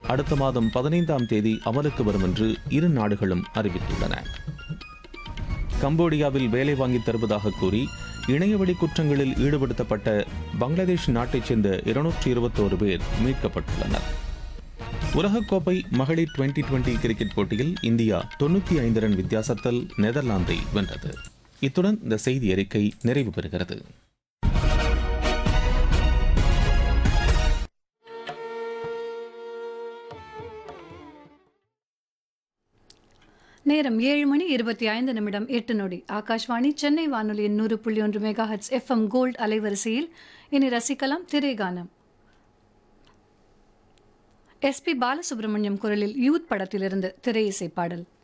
அடுத்த மாதம் பதினைந்தாம் தேதி அமலுக்கு வரும் என்று இரு நாடுகளும் அறிவித்துள்ளன கம்போடியாவில் வேலை வாங்கித் தருவதாக கூறி இணையவழி குற்றங்களில் ஈடுபடுத்தப்பட்ட பங்களாதேஷ் நாட்டைச் சேர்ந்த இருநூற்றி இருபத்தோரு பேர் மீட்கப்பட்டுள்ளனர் உலகக்கோப்பை மகளிர் டுவெண்டி டுவெண்டி கிரிக்கெட் போட்டியில் இந்தியா தொண்ணூற்றி ஐந்து ரன் வித்தியாசத்தில் நெதர்லாந்தை வென்றது இத்துடன் இந்த செய்தி அறிக்கை நிறைவு பெறுகிறது நேரம் ஏழு மணி இருபத்தி ஐந்து நிமிடம் எட்டு நொடி ஆகாஷ்வாணி சென்னை வானொலியின் நூறு புள்ளி ஒன்று மெகா ஹெட்ஸ் எஃப்எம் கோல்ட் அலைவரிசையில் இனி ரசிக்கலாம் திரைகானம் எஸ்பி பாலசுப்ரமணியம் குரலில் யூத் படத்திலிருந்து திரை இசை பாடல்